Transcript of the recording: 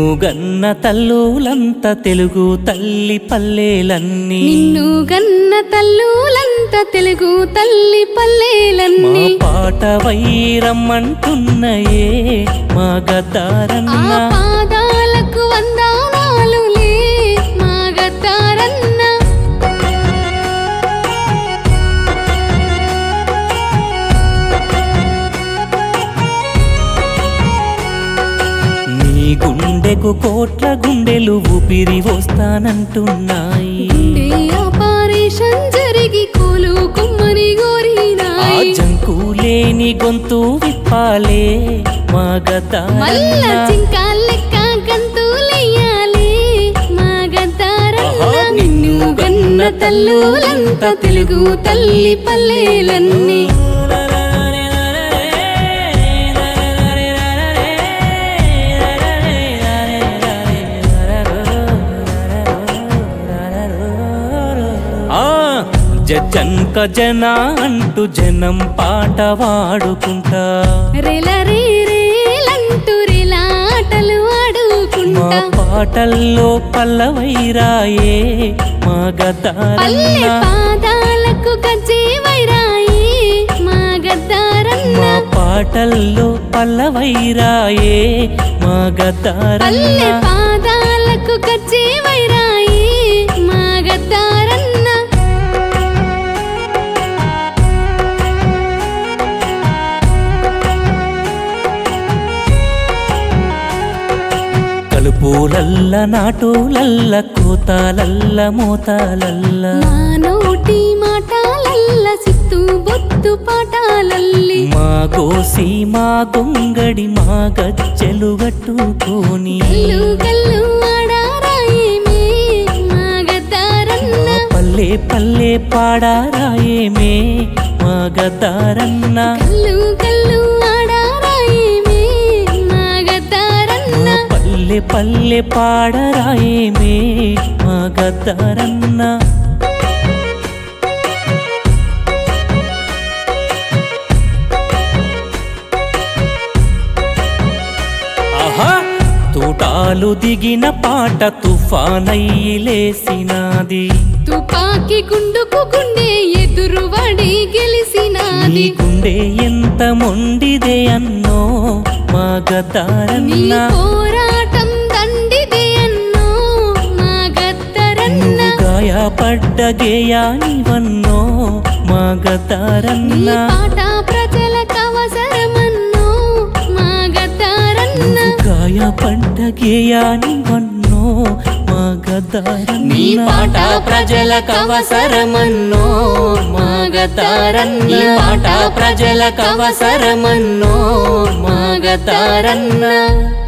గన్న తల్లులంత తెలుగు తల్లి పల్లెలన్నీ నిన్ను గన్న తల్లులంత తెలుగు తల్లి మా పల్లెలన్నీ పాట వైరమ్మంటున్నయే మా ఆ గద్దారన్న పాదాలకు వందనాలులే మా గద్దారన్న నీ గుండెకు కోట్ల గుండెలు ఊపిరి వస్తానంటున్నాయి గుండె ఆపరేషన్ జరిగి కోలు కుమ్మని ఆ గోరినాయి జంకు లేని గొంతు విప్పాలే మా మల్ల గద్దారన్న చింకా లెక్క గంతులెయ్యాలి మా గద్దారన్న ఆహా, నిన్ను గన్న తల్లులంత తెలుగు తల్లి పల్లెలన్నీ ఆ జంక జన అంటూ జనం పాట వాడుకుంటా రెల రే రేలంటూ రేలాటలు మా ఆడుకుంటా పాటల్లో పల్లవైరాయే మా పల్లె గదారన్న పాదాలకు గజ్జే వైరాయి మా గద్దారన్న మా పాటల్లో పల్లవైరాయే మా పల్లె గదారన్న పాదాలకు గజ్జే వైరాయి మా గద్దారన్న కలుపులల్ల నాటులల్ల కోతాలల్ల మోతాలల్ల మా నోటి మాటాలల్ల సిత్తు బొత్తు పాటాలల్లి మా గోసి మా గొంగడి మా గజ్జెలు గట్టుకొని గల్లు గల్లు ఆడారాయేమే మా గద్దారన్న మా పల్లె పల్లె పాడారాయేమే మా గదారన్న గల్లు గల్లు ఆడారాయేమే మా గద్దారన్న మా పల్లె పల్లె పాడరాయేమే మా గదారన్న ఆహా తూటాలు దిగిన పాట తుఫానయ్యి లేసినాది తుపాకి గుండుకు గుండె ఎదురు వడి నీ గెలిసినాది గుండె ఎంత మొండిదే అన్నో మా నీ గదారన్న పోరాటం దండిదే అన్నో మా గద్దరన్న నువ్వు గాయపడ్డ గేయానివన్నో మా నీ గదారన్న పాట ప్రజలకు అవసరమన్నో మా గద్దరన్న నువ్వు గాయపడ్డ గేయానివన్నో మా గదారన్న నీ పాట ప్రజలకు అవసరమన్నో మా గద్దరన్న నీ పాట ప్రజలకు అవసరమన్నో మా గదారన్న